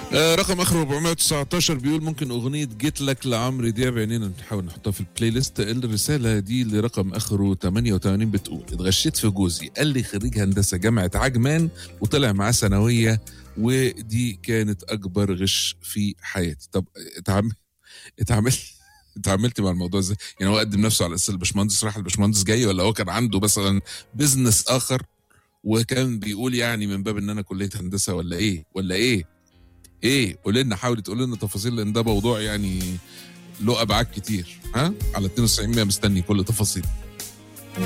آه، رقم اخر 419 بيقول ممكن اغنيه جيت لك لعمرو دياب عينينا نحاول نحطها في البلاي ليست الرساله دي لرقم اخره 88 بتقول اتغشيت في جوزي قال لي خريج هندسه جامعه عجمان وطلع معاه ثانويه ودي كانت اكبر غش في حياتي طب اتعامل اتعامل اتعاملت مع الموضوع ازاي؟ يعني هو قدم نفسه على اساس الباشمهندس راح الباشمهندس جاي ولا هو كان عنده مثلا بزنس اخر وكان بيقول يعني من باب ان انا كليه هندسه ولا ايه؟ ولا ايه؟ ايه؟ قول لنا حاول تقول لنا تفاصيل لان ده موضوع يعني له ابعاد كتير ها؟ على 92 مستني كل تفاصيل